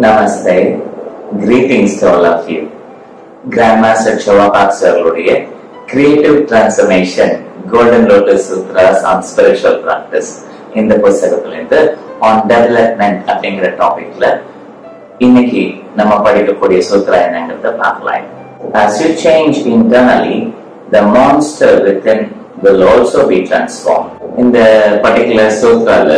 Namaste. Greetings to all of you. Grandmaster Chavapak அவர்களுடைய creative transformation golden lotus sutras on spiritual practice இந்த புஸ்தகத்திலிருந்து on development அப்படிங்கிற டாபிக்ல இன்னைக்கு நம்ம படிக்கக்கூடிய சூத்ரா என்னங்கிறத பார்க்கலாம் As you change internally, the monster within will also be transformed. இந்த பர்டிகுலர் சூத்ரால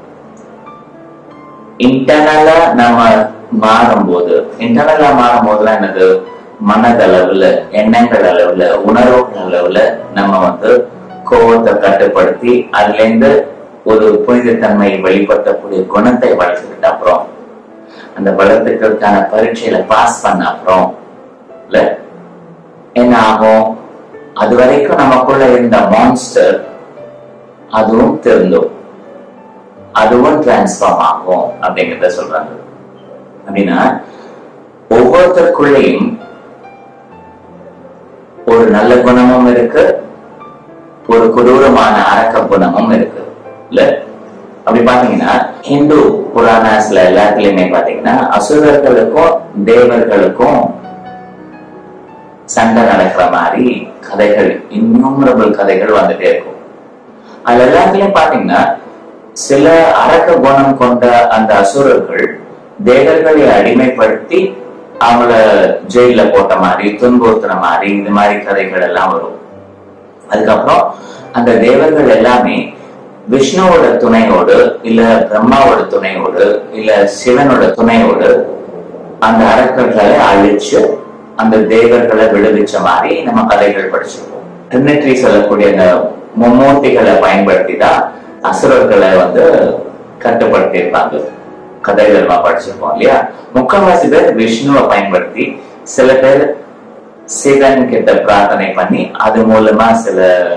இன்டர்னலா நம்ம மாறும்போது இன்டர்னலா மாறும்போதுலாம் என்னது மனதளவுல எண்ணங்கள் அளவுல உணர்வுகள் அளவுல நம்ம வந்து கோபத்தை கட்டுப்படுத்தி அதுல இருந்து ஒரு புனிதத்தன்மை வெளிப்படுத்தக்கூடிய குணத்தை வளர்த்துக்கிட்ட அப்புறம் அந்த வளர்த்துக்கிறதுக்கான பரீட்சையில பாஸ் பண்ண அப்புறம் இல்ல என்ன ஆகும் அது வரைக்கும் நமக்குள்ள இருந்த மான்ஸ்டர் அதுவும் திருந்தும் அதுவும் டிரான்ஸ்ஃபார்ம் ஆகும் அப்படிங்கிறத சொல்றாங்க அப்படின்னா ஒவ்வொருத்தருக்குள்ளேயும் ஒரு நல்ல குணமும் இருக்கு ஒரு கொடூரமான அரக்க குணமும் இருக்கு இல்ல அப்படி பாத்தீங்கன்னா ஹிந்து புராணாஸ்ல எல்லாத்துலயுமே பாத்தீங்கன்னா அசுரர்களுக்கும் தேவர்களுக்கும் சண்டை நடக்கிற மாதிரி கதைகள் இன்னுமரபிள் கதைகள் வந்துட்டே இருக்கும் அதுல எல்லாத்துலயும் பாத்தீங்கன்னா சில அரக்க குணம் கொண்ட அந்த அசுரர்கள் தேவர்களை அடிமைப்படுத்தி அவங்கள ஜெயில போட்ட மாதிரி துன்புறுத்துற மாதிரி இந்த மாதிரி கதைகள் எல்லாம் வரும் அதுக்கப்புறம் அந்த தேவர்கள் எல்லாமே விஷ்ணுவோட துணையோடு இல்ல பிரம்மாவோட துணையோடு இல்ல சிவனோட துணையோடு அந்த அரக்கர்களை அழிச்சு அந்த தேவர்களை விடுவிச்ச மாதிரி நம்ம கதைகள் படிச்சிருக்கோம் ட்ரினிட்ரி சொல்லக்கூடிய அந்த மும்மூர்த்திகளை பயன்படுத்தி தான் அசுரர்களை வந்து கட்டுப்படுத்தி இருப்பாங்க கதைகள் நம்ம படிச்சிருக்கோம் இல்லையா முக்கால்வாசி பேர் விஷ்ணுவை பயன்படுத்தி சில பேர் சிவன் கிட்ட பிரார்த்தனை பண்ணி அது மூலமா சில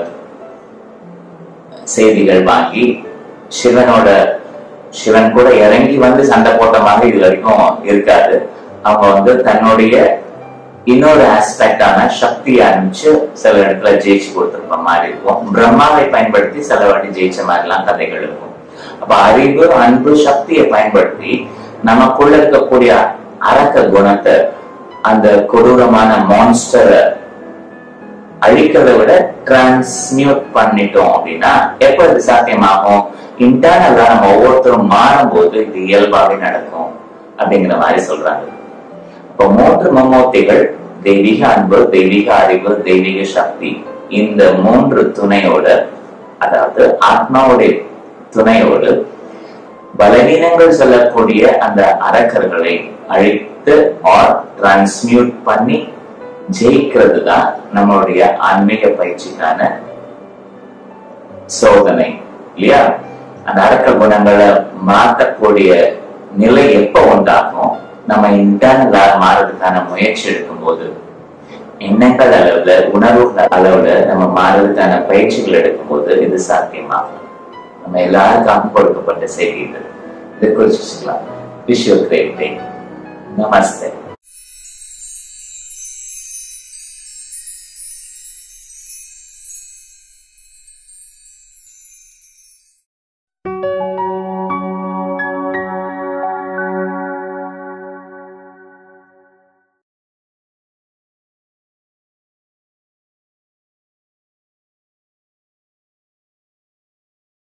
செய்திகள் வாங்கி சிவனோட சிவன் கூட இறங்கி வந்து சண்டை போட்ட மாதிரி இது வரைக்கும் இருக்காது அவங்க வந்து தன்னுடைய இன்னொரு ஆஸ்பெக்டான சக்தியை அனுப்பிச்சு சில இடத்துல ஜெயிச்சு கொடுத்துருப்ப மாதிரி இருக்கும் பிரம்மாவை பயன்படுத்தி சில வாட்டி ஜெயிச்ச மாதிரிலாம் கதைகள் இருக்கும் அப்ப அறிவு அன்பு சக்தியை பயன்படுத்தி நமக்குள்ள இருக்கக்கூடிய அரக்க குணத்தை அந்த கொடூரமான மான்ஸ்டரை அழிக்கிறதை விட டிரான்ஸ்மியூட் பண்ணிட்டோம் அப்படின்னா எப்ப இது சாத்தியமாகும் இன்டர்னலா நம்ம ஒவ்வொருத்தரும் மாறும்போது இது இயல்பாவே நடக்கும் அப்படிங்கிற மாதிரி சொல்றாங்க இப்போ மூன்று மும்மூர்த்திகள் தெய்வீக அன்பு தெய்வீக அறிவு தெய்வீக சக்தி இந்த மூன்று துணையோட அதாவது ஆத்மாவுடைய துணையோடு பலவீனங்கள் சொல்லக்கூடிய அந்த அரக்கர்களை அழித்து ஆர் டிரான்ஸ்மியூட் பண்ணி ஜெயிக்கிறது தான் நம்மளுடைய ஆன்மீக பயிற்சிக்கான சோதனை இல்லையா அந்த அரக்க குணங்களை மாற்றக்கூடிய நிலை எப்ப உண்டாகும் நம்ம இன்டர்னலா மாறதுக்கான முயற்சி எடுக்கும்போது எண்ணங்கள் அளவுல உணர்வுகள் அளவுல நம்ம மாறதுக்கான பயிற்சிகள் எடுக்கும்போது இது சாத்தியமாகும் நம்ம எல்லாருக்கும் கொடுக்கப்பட்ட செய்தி இது இது குறிச்சு wish you great day Namaste